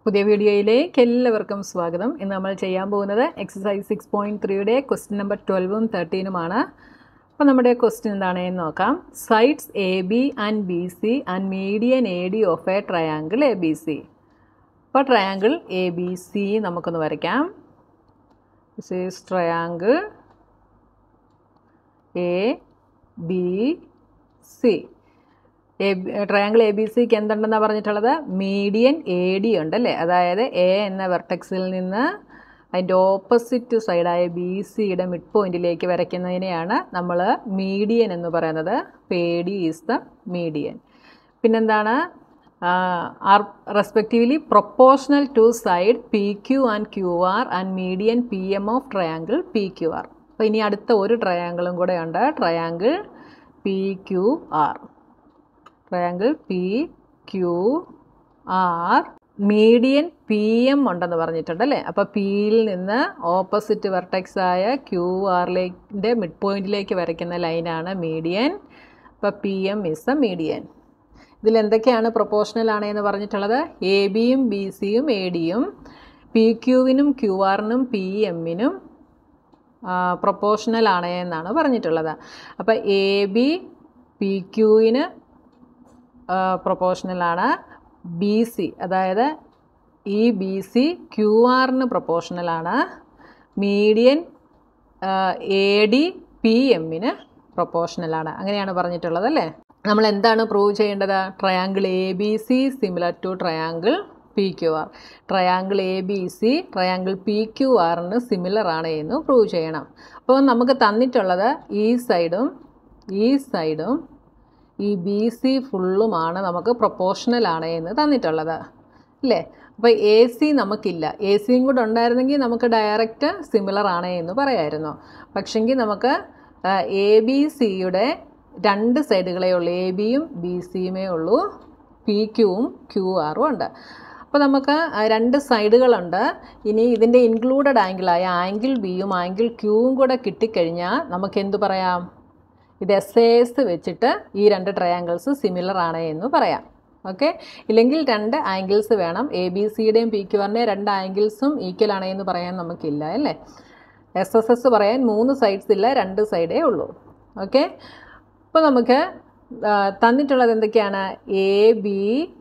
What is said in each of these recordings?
പുതിയ വീഡിയോയിലേക്ക് എല്ലാവർക്കും സ്വാഗതം ഇന്ന് നമ്മൾ ചെയ്യാൻ പോകുന്നത് എക്സസൈസ് സിക്സ് പോയിൻറ്റ് ത്രീയുടെ ക്വസ്റ്റ്യൻ നമ്പർ ട്വൽവും തേർട്ടീനുമാണ് അപ്പോൾ നമ്മുടെ ക്വസ്റ്റ്യൻ എന്താണെന്ന് നോക്കാം sides A B and B C and median A D of a triangle A B C അപ്പോൾ ട്രയാങ്കിൾ എ ബി സി നമുക്കൊന്ന് വരയ്ക്കാം this is triangle A B C A triangle A B സിക്ക് എന്തുണ്ടെന്നാണ് പറഞ്ഞിട്ടുള്ളത് median A D ഉണ്ട് അല്ലേ അതായത് A എന്ന വെർട്ടെക്സിൽ നിന്ന് അതിൻ്റെ ഓപ്പോസിറ്റ് സൈഡായ ബി സിയുടെ മിഡ് പോയിന്റിലേക്ക് വരയ്ക്കുന്നതിനെയാണ് നമ്മൾ മീഡിയൻ എന്ന് പറയുന്നത് പേ ഡി ഈസ് ദ മീഡിയൻ പിന്നെന്താണ് are respectively proportional to side P Q and Q R and median P M of triangle P Q R അപ്പോൾ ഇനി അടുത്ത ഒരു ട്രയാങ്കിളും കൂടെ ഉണ്ട് triangle P Q R triangle P Q R median P M ഉണ്ടെന്ന് പറഞ്ഞിട്ടുണ്ട് അല്ലേ അപ്പോൾ പിയിൽ നിന്ന് ഓപ്പോസിറ്റ് വെർട്ടെക്സ് ആയ ക്യു ആറിലേക്ക് മിഡ് പോയിന്റിലേക്ക് വരയ്ക്കുന്ന ലൈനാണ് മീഡിയൻ അപ്പോൾ P M is the median ഇതിൽ എന്തൊക്കെയാണ് പ്രൊപ്പോർഷണൽ ആണ് എന്ന് പറഞ്ഞിട്ടുള്ളത് എ ബിയും ബി സിയും എ ഡിയും പി ക്യുവിനും ക്യു ആറിനും പി എമ്മിനും പ്രൊപ്പോർഷണൽ ആണ് എന്നാണ് പറഞ്ഞിട്ടുള്ളത് അപ്പോൾ എ ബി പി ക്യുവിന് പ്രൊപ്പോർഷണലാണ് ബി സി അതായത് ഈ ബി സി ക്യു ആറിന് പ്രൊപ്പോർഷണലാണ് മീഡിയൻ എ ഡി പി എമ്മിന് പ്രൊപ്പോർഷണലാണ് അങ്ങനെയാണ് പറഞ്ഞിട്ടുള്ളത് അല്ലേ നമ്മൾ എന്താണ് പ്രൂവ് ചെയ്യേണ്ടത് triangle A B C similar to triangle P Q R triangle A B C triangle P Q ആറിന് സിമിലർ ആണ് എന്ന് പ്രൂവ് ചെയ്യണം അപ്പോൾ നമുക്ക് തന്നിട്ടുള്ളത് ഈ സൈഡും ഈ സൈഡും ഈ ബി സി ഫുള്ളുമാണ് നമുക്ക് പ്രൊപ്പോർഷണൽ ആണ് എന്ന് തന്നിട്ടുള്ളത് അല്ലേ അപ്പോൾ എ സി നമുക്കില്ല എ സിയും കൂടെ ഉണ്ടായിരുന്നെങ്കിൽ നമുക്ക് ഡയറക്റ്റ് സിമിലർ ആണ് എന്ന് പറയായിരുന്നു പക്ഷെങ്കിൽ നമുക്ക് എ ബി സിയുടെ രണ്ട് സൈഡുകളേ ഉള്ളൂ എ ബിയും ബി സിയുമേ ഉള്ളൂ പി ക്യുവും ക്യു ആറും ഉണ്ട് അപ്പോൾ നമുക്ക് രണ്ട് സൈഡുകളുണ്ട് ഇനി ഇതിൻ്റെ ഇൻക്ലൂഡഡ് ആംഗിളായ ആംഗിൾ ബിയും ആംഗിൾ ക്യൂവും കൂടെ കിട്ടിക്കഴിഞ്ഞാൽ നമുക്ക് എന്തു പറയാം ഇത് എസ് എ എസ് വെച്ചിട്ട് ഈ രണ്ട് ട്രയാങ്കിൾസ് സിമിലർ ആണ് എന്ന് പറയാം ഓക്കെ ഇല്ലെങ്കിൽ രണ്ട് ആംഗിൾസ് വേണം എ ബി സിയുടെയും പി ക്യു ആറിൻ്റെയും രണ്ട് ആംഗിൾസും ഈക്വൽ ആണ് എന്ന് പറയാൻ നമുക്കില്ല അല്ലേ എസ് എസ് എസ് പറയാൻ മൂന്ന് സൈഡ്സ് ഇല്ല രണ്ട് സൈഡേ ഉള്ളൂ ഓക്കെ അപ്പോൾ നമുക്ക് തന്നിട്ടുള്ളത് എന്തൊക്കെയാണ് എ ബി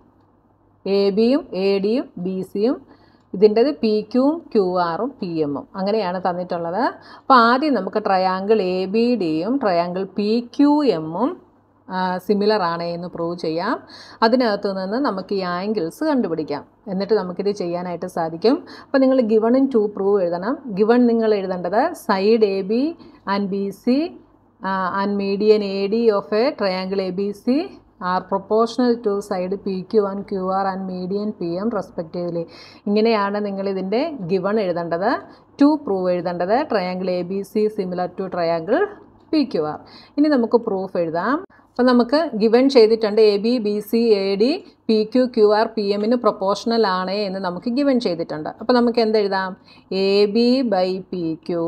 എ ബിയും എ ഡിയും ബി സിയും ഇതിൻ്റെത് പി ക്യൂവും ക്യു ആറും പി എമ്മും അങ്ങനെയാണ് തന്നിട്ടുള്ളത് അപ്പോൾ ആദ്യം നമുക്ക് ട്രയാങ്കിൾ എ ബി ഡിയും ട്രയാങ്കിൾ പി ക്യു എമ്മും സിമിലർ ആണ് എന്ന് പ്രൂവ് ചെയ്യാം അതിനകത്ത് നിന്ന് നമുക്ക് ഈ ആംഗിൾസ് കണ്ടുപിടിക്കാം എന്നിട്ട് നമുക്കിത് ചെയ്യാനായിട്ട് സാധിക്കും അപ്പോൾ നിങ്ങൾ ഗിവൺ ഇൻ ടു പ്രൂവ് എഴുതണം ഗിവൺ നിങ്ങൾ എഴുതേണ്ടത് side A B and B C and median A D of a triangle A B C are proportional to side P Q and Q R and median P M respectively ഇങ്ങനെയാണ് നിങ്ങൾ ഇതിൻ്റെ given എഴുതേണ്ടത് to prove എഴുതേണ്ടത് triangle A B C similar to triangle P Q R ഇനി നമുക്ക് proof എഴുതാം അപ്പോൾ നമുക്ക് ഗിവൺ ചെയ്തിട്ടുണ്ട് A B B C A D P Q Q R P എമ്മിന് പ്രൊപ്പോർഷണൽ ആണ് എന്ന് നമുക്ക് ഗിവൺ ചെയ്തിട്ടുണ്ട് അപ്പോൾ നമുക്ക് എന്തെഴുതാം A B by P Q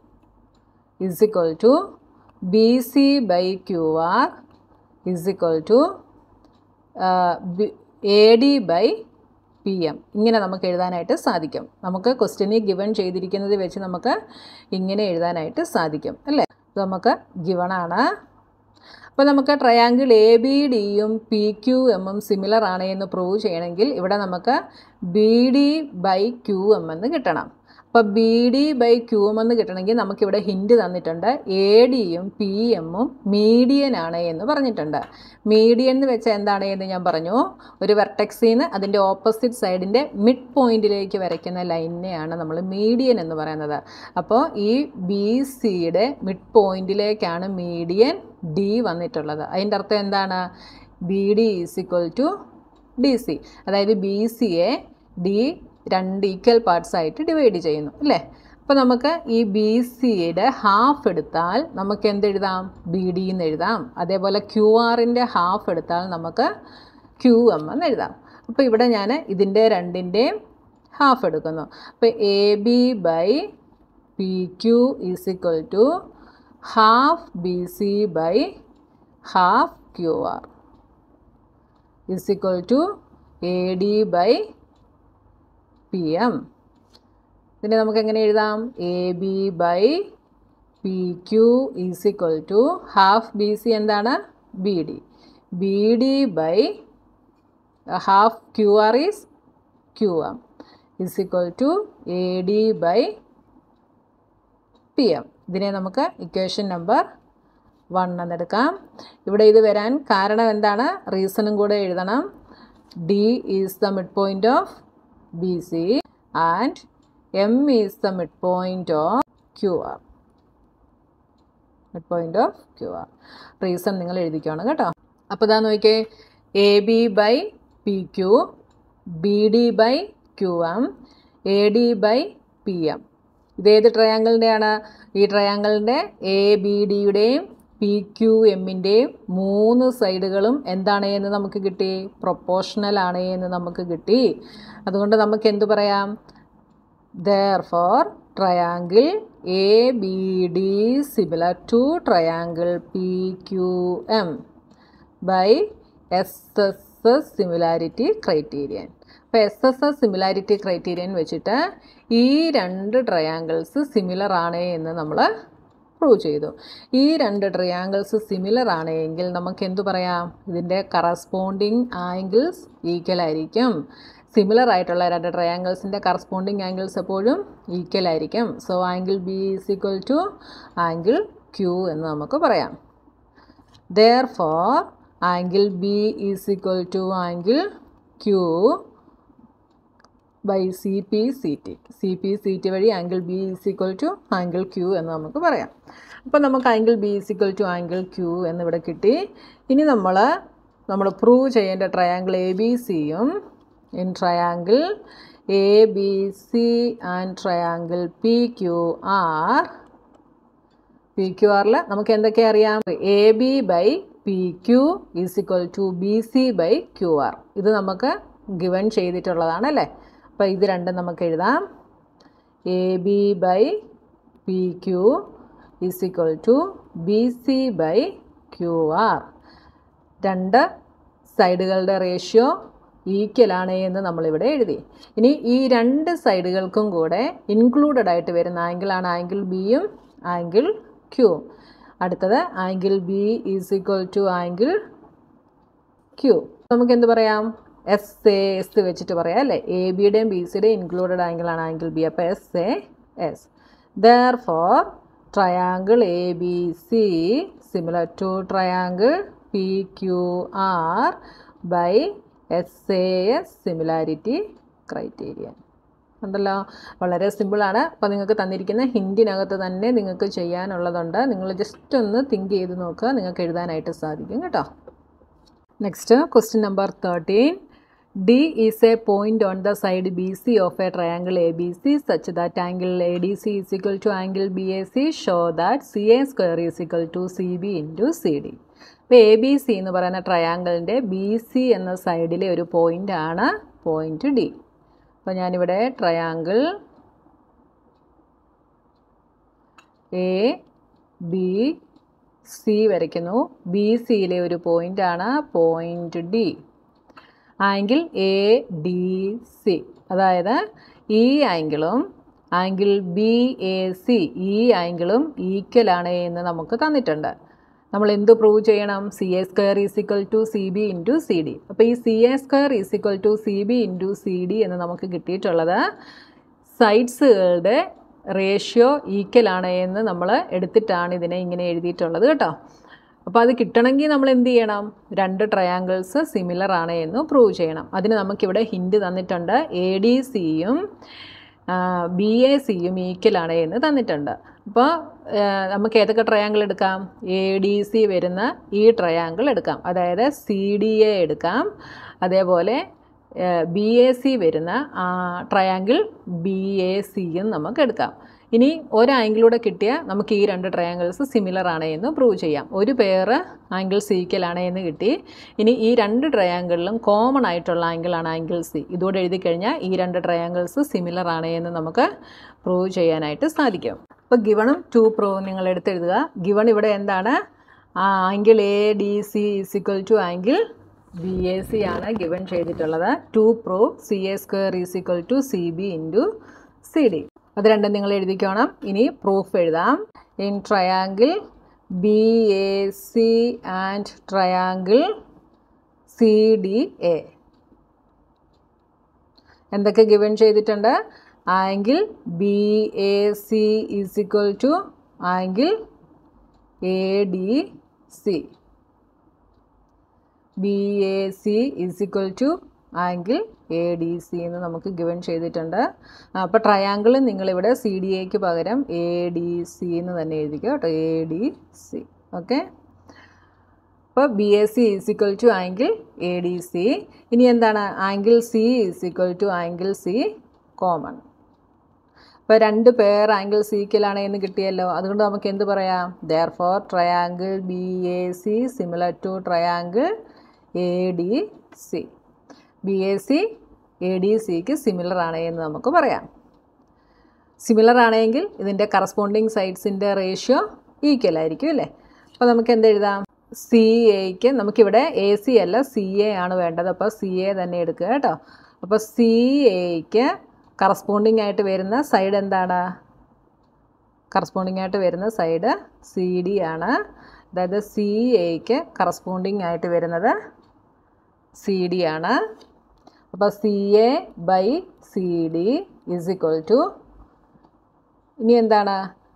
is equal to B C by Q R is equal to A D by P M ഇങ്ങനെ നമുക്ക് എഴുതാനായിട്ട് സാധിക്കും നമുക്ക് ക്വസ്റ്റ്യനിൽ ഗിവൺ ചെയ്തിരിക്കുന്നത് വെച്ച് നമുക്ക് ഇങ്ങനെ എഴുതാനായിട്ട് സാധിക്കും അല്ലേ ഇത് നമുക്ക് ഗിവണാണ് അപ്പോൾ നമുക്ക് ട്രയാങ്കിൾ എ ബി ഡിയും പി ക്യു എമ്മും സിമിലർ ആണ് എന്ന് പ്രൂവ് ചെയ്യണമെങ്കിൽ ഇവിടെ നമുക്ക് B D by Q M എന്ന് കിട്ടണം അപ്പോൾ B D by Q M എന്ന് കിട്ടണമെങ്കിൽ നമുക്കിവിടെ ഹിൻഡ് തന്നിട്ടുണ്ട് എ ഡിയും പി എമ്മും മീഡിയൻ ആണ് എന്ന് പറഞ്ഞിട്ടുണ്ട് മീഡിയൻ എന്ന് വെച്ചാൽ എന്താണ് എന്ന് ഞാൻ പറഞ്ഞു ഒരു വെർട്ടെക്സിൽ നിന്ന് അതിൻ്റെ ഓപ്പോസിറ്റ് സൈഡിൻ്റെ മിഡ് പോയിന്റിലേക്ക് വരയ്ക്കുന്ന ലൈനിനെയാണ് നമ്മൾ മീഡിയൻ എന്ന് പറയുന്നത് അപ്പോൾ ഈ ബി സിയുടെ മിഡ് പോയിന്റിലേക്കാണ് മീഡിയൻ ഡി വന്നിട്ടുള്ളത് അതിൻ്റെ അർത്ഥം എന്താണ് B D is equal to D C അതായത് ബി സിയെ ഡി രണ്ട് ഈക്വൽ പാർട്സ് ആയിട്ട് ഡിവൈഡ് ചെയ്യുന്നു അല്ലേ അപ്പോൾ നമുക്ക് ഈ ബി സിയുടെ ഹാഫ് എടുത്താൽ നമുക്ക് എന്തെഴുതാം ബി ഡി എന്ന് എഴുതാം അതേപോലെ ക്യു ആറിൻ്റെ ഹാഫ് എടുത്താൽ നമുക്ക് ക്യു എം എന്ന് എഴുതാം അപ്പോൾ ഇവിടെ ഞാൻ ഇതിൻ്റെ രണ്ടിൻ്റെയും ഹാഫ് എടുക്കുന്നു അപ്പോൾ A B by P Q is equal to half B C by half Q R is equal to A D by P M ഇതിനെ നമുക്ക് എങ്ങനെ എഴുതാം A B by P Q is equal to half B C എന്താണ് B D B D by half Q R is Q M is equal to A D by P M ഇതിനെ നമുക്ക് equation number one എന്നെടുക്കാം ഇവിടെ ഇത് വരാൻ കാരണം എന്താണ് റീസണും കൂടെ എഴുതണം D is the mid point of B C and M is the mid point of Q R mid point of Q R reason നിങ്ങൾ എഴുതിക്കണം കേട്ടോ അപ്പോൾ ഇതാ നോക്കിയേ A B by P Q B D by Q M A D by P M ഇതേത് ട്രയാങ്കിളിൻ്റെയാണ് ഈ ട്രയാങ്കിളിൻ്റെ എ ബി ഡിയുടെയും പി ക്യു എമ്മിൻ്റെയും മൂന്ന് സൈഡുകളും എന്താണ് എന്ന് നമുക്ക് കിട്ടി പ്രൊപ്പോർഷണൽ ആണ് എന്ന് നമുക്ക് കിട്ടി അതുകൊണ്ട് നമുക്ക് എന്തു പറയാം therefore triangle A B D similar to triangle P Q M by S S S similarity criterion അപ്പോൾ S S S similarity criterion വെച്ചിട്ട് ഈ രണ്ട് ട്രയാങ്കിൾസ് സിമിലർ ആണ് എന്ന് നമ്മൾ പ്രൂവ് ചെയ്തു ഈ രണ്ട് ട്രയാങ്കിൾസ് സിമിലർ ആണ് എങ്കിൽ നമുക്ക് എന്തു പറയാം ഇതിൻ്റെ കറസ്പോണ്ടിങ് ആംഗിൾസ് ഈക്വൽ ആയിരിക്കും സിമിലർ ആയിട്ടുള്ള രണ്ട് ട്രയാങ്കിൾസിൻ്റെ കറസ്പോണ്ടിങ് ആംഗിൾസ് എപ്പോഴും ഈക്വൽ ആയിരിക്കും so angle B is equal to angle Q എന്ന് നമുക്ക് പറയാം therefore angle B is equal to angle Q by C P C T C P C T വഴി angle B is equal to angle Q എന്ന് നമുക്ക് പറയാം അപ്പോൾ നമുക്ക് angle B is equal to angle Q എന്നിവിടെ കിട്ടി ഇനി നമ്മൾ നമ്മൾ പ്രൂവ് ചെയ്യേണ്ട ട്രയാങ്കിൾ എ ബി സിയും in triangle A B C and triangle P Q R P Q ആറിൽ നമുക്ക് എന്തൊക്കെ അറിയാം A B by P Q is equal to B C by Q R ഇത് നമുക്ക് ഗിവൺ ചെയ്തിട്ടുള്ളതാണ് അല്ലേ അപ്പോൾ ഇത് രണ്ടും നമുക്ക് എഴുതാം A B by P Q is equal to B C by Q R രണ്ട് സൈഡുകളുടെ റേഷ്യോ ഈക്വൽ ആണ് എന്ന് നമ്മളിവിടെ എഴുതി ഇനി ഈ രണ്ട് സൈഡുകൾക്കും കൂടെ ഇൻക്ലൂഡഡ് ആയിട്ട് വരുന്ന ആംഗിളാണ് ആംഗിൾ ബിയും ആംഗിൾ ക്യൂ അടുത്തത് angle B is equal to angle Q നമുക്ക് എന്ത് പറയാം എസ് എ എസ് വെച്ചിട്ട് പറയാം അല്ലേ എ ബിയുടെയും ബി സിയുടെയും ഇൻക്ലൂഡഡ് ആംഗിളാണ് ആംഗിൾ ബി അപ്പോൾ S A S therefore triangle A B C similar to triangle P Q R by S A S similarity criterion ഉണ്ടല്ലോ വളരെ സിമ്പിളാണ് അപ്പോൾ നിങ്ങൾക്ക് തന്നിരിക്കുന്ന ഹിൻഡിനകത്ത് തന്നെ നിങ്ങൾക്ക് ചെയ്യാനുള്ളതുണ്ട് നിങ്ങൾ ജസ്റ്റ് ഒന്ന് തിങ്ക് ചെയ്ത് നോക്കുക നിങ്ങൾക്ക് എഴുതാനായിട്ട് സാധിക്കും കേട്ടോ next question number thirteen D is a point on the side B C of a triangle A B C such that angle A D C is equal to angle B A C show that C A square is equal to C B into C D ഇപ്പോൾ A B C എന്ന് പറയുന്ന ട്രയാങ്കിളിൻ്റെ B C എന്ന സൈഡിലെ ഒരു point ആണ് point D അപ്പോൾ ഞാനിവിടെ triangle A B C വരയ്ക്കുന്നു ബി സിയിലെ ഒരു പോയിൻ്റാണ് point D angle A D C അതായത് ഈ ആംഗിളും ആംഗിൾ ബി എ സി ഈ ആംഗിളും ഈക്വൽ ആണ് എന്ന് നമുക്ക് തന്നിട്ടുണ്ട് നമ്മൾ എന്ത് പ്രൂവ് ചെയ്യണം C A square is equal to C B into C D അപ്പോൾ ഈ C A square is equal to C B into C D എന്ന് നമുക്ക് കിട്ടിയിട്ടുള്ളത് സൈഡ്സുകളുടെ റേഷ്യോ ഈക്വൽ ആണ് എന്ന് നമ്മൾ എടുത്തിട്ടാണ് ഇതിനെ ഇങ്ങനെ എഴുതിയിട്ടുള്ളത് കേട്ടോ അപ്പോൾ അത് കിട്ടണമെങ്കിൽ നമ്മൾ എന്ത് ചെയ്യണം രണ്ട് ട്രയാങ്കിൾസ് സിമിലർ ആണ് എന്ന് പ്രൂവ് ചെയ്യണം അതിന് നമുക്കിവിടെ ഹിൻഡ് തന്നിട്ടുണ്ട് എ ഡി സിയും ബി എ സിയും ഈക്വൽ ആണ് എന്ന് തന്നിട്ടുണ്ട് അപ്പോൾ നമുക്ക് ഏതൊക്കെ ട്രയാങ്കിൾ എടുക്കാം എ ഡി സി വരുന്ന ഈ ട്രയാങ്കിൾ എടുക്കാം അതായത് സി ഡി എ എടുക്കാം അതേപോലെ ബി എ സി വരുന്ന ട്രയാങ്കിൾ ബി എ സിയും നമുക്ക് എടുക്കാം ഇനി ഒരു ആംഗിളൂടെ കിട്ടിയാൽ നമുക്ക് ഈ രണ്ട് ട്രയാങ്കിൾസ് സിമിലർ ആണ് എന്ന് പ്രൂവ് ചെയ്യാം ഒരു പെയർ ആംഗിൾ സീക്കൽ ആണ് എന്ന് കിട്ടി ഇനി ഈ രണ്ട് ട്രയാങ്കിളിലും കോമൺ ആയിട്ടുള്ള ആംഗിളാണ് ആംഗിൾ സി ഇതോടെ എഴുതി കഴിഞ്ഞാൽ ഈ രണ്ട് ട്രയാങ്കിൾസ് സിമിലർ ആണ് എന്ന് നമുക്ക് പ്രൂവ് ചെയ്യാനായിട്ട് സാധിക്കും അപ്പോൾ ഗിവണും ടു പ്രൂവ് നിങ്ങൾ എടുത്തെഴുതുക ഗിവൺ ഇവിടെ എന്താണ് angle A D C is equal to angle B A C ആണ് ഗിവൺ ചെയ്തിട്ടുള്ളത് to prove C A square is equal to C B into C D അത് രണ്ടും നിങ്ങൾ എഴുതിക്കോണം ഇനി പ്രൂഫ് എഴുതാം in triangle B A C and triangle C D A എന്തൊക്കെ given ചെയ്തിട്ടുണ്ട് angle B A C is equal to angle A D C B A C is equal to angle A D C എന്ന് നമുക്ക് given ചെയ്തിട്ടുണ്ട് അപ്പോൾ triangle നിങ്ങളിവിടെ C D എക്ക് പകരം A D C എന്ന് തന്നെ എഴുതിക്കുക കേട്ടോ എ ഡി സി ഓക്കെ അപ്പോൾ B A C is equal to angle A D C ഇനി എന്താണ് angle C is equal to angle C common അപ്പോൾ രണ്ട് പേർ ആംഗിൾ സീക്കലാണ് എന്ന് കിട്ടിയല്ലോ അതുകൊണ്ട് നമുക്ക് എന്ത് പറയാം therefore triangle B A C similar to triangle A D C B A C A D സിക്ക് സിമിലർ ആണ് എന്ന് നമുക്ക് പറയാം സിമിലർ ആണെങ്കിൽ ഇതിൻ്റെ കറസ്പോണ്ടിങ് സൈഡ്സിൻ്റെ റേഷ്യോ ഈക്വൽ ആയിരിക്കും അല്ലേ അപ്പോൾ നമുക്ക് എന്ത് എഴുതാം സി എക്ക് നമുക്കിവിടെ എ സി അല്ല സി എ ആണ് വേണ്ടത് അപ്പോൾ സി എ തന്നെ എടുക്കുക കേട്ടോ അപ്പോൾ സി എക്ക് കറസ്പോണ്ടിങ് ആയിട്ട് വരുന്ന സൈഡ് എന്താണ് കറസ്പോണ്ടിങ് ആയിട്ട് വരുന്ന സൈഡ് സി ഡി ആണ് അതായത് സി എക്ക് കറസ്പോണ്ടിങ് ആയിട്ട് വരുന്നത് സി ഡി ആണ് അപ്പോൾ C A by C D is equal to ഇനി എന്താണ്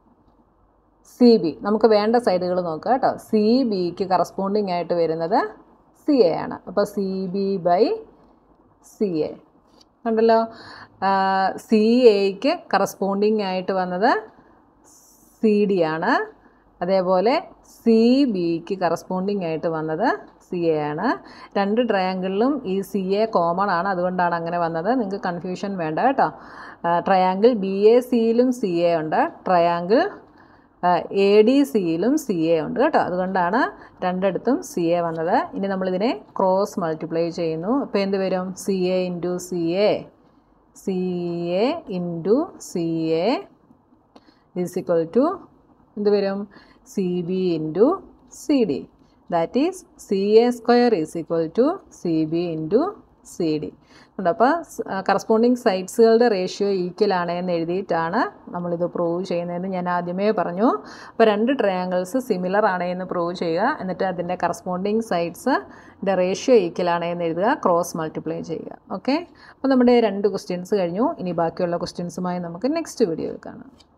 സി ബി നമുക്ക് വേണ്ട സൈഡുകൾ നോക്കുക കേട്ടോ സി ബിക്ക് കറസ്പോണ്ടിങ് ആയിട്ട് വരുന്നത് സി എ ആണ് അപ്പോൾ C B by C A കണ്ടല്ലോ സി എക്ക് കറസ്പോണ്ടിങ് ആയിട്ട് വന്നത് സി ഡി ആണ് അതേപോലെ സി ബിക്ക് കറസ്പോണ്ടിങ് ആയിട്ട് വന്നത് സി എ ആണ് രണ്ട് ട്രയാങ്കിളിലും ഈ സി എ കോമൺ ആണ് അതുകൊണ്ടാണ് അങ്ങനെ വന്നത് നിങ്ങൾക്ക് കൺഫ്യൂഷൻ വേണ്ട കേട്ടോ ട്രയാങ്കിൾ ബി എ സിയിലും സി എ ഉണ്ട് ട്രയാങ്കിൾ എ ഡി സിയിലും സി എ ഉണ്ട് കേട്ടോ അതുകൊണ്ടാണ് രണ്ടിടത്തും സി എ വന്നത് ഇനി നമ്മളിതിനെ ക്രോസ് മൾട്ടിപ്ലൈ ചെയ്യുന്നു അപ്പോൾ എന്ത് വരും C A into C A C A into C A is equal to എന്ത് വരും C B into C D that is C A square is equal to C B into C D ഉണ്ട് അപ്പോൾ corresponding സൈഡ്സുകളുടെ ratio equal ആണ് എന്ന് എഴുതിയിട്ടാണ് നമ്മളിത് prove ചെയ്യുന്നതെന്ന് ഞാൻ ആദ്യമേ പറഞ്ഞു അപ്പോൾ രണ്ട് ട്രയാങ്കിൾസ് സിമിലർ ആണ് എന്ന് പ്രൂവ് ചെയ്യുക എന്നിട്ട് അതിൻ്റെ കറസ്പോണ്ടിങ് സൈഡ്സ് റേഷ്യോ ഈക്വൽ ആണ് എന്ന് എഴുതുക ക്രോസ് മൾട്ടിപ്ലൈ ചെയ്യുക ഓക്കെ അപ്പോൾ നമ്മുടെ രണ്ട് ക്വസ്റ്റ്യൻസ് കഴിഞ്ഞു ഇനി ബാക്കിയുള്ള ക്വസ്റ്റ്യൻസുമായി നമുക്ക് നെക്സ്റ്റ് വീഡിയോയിൽ കാണാം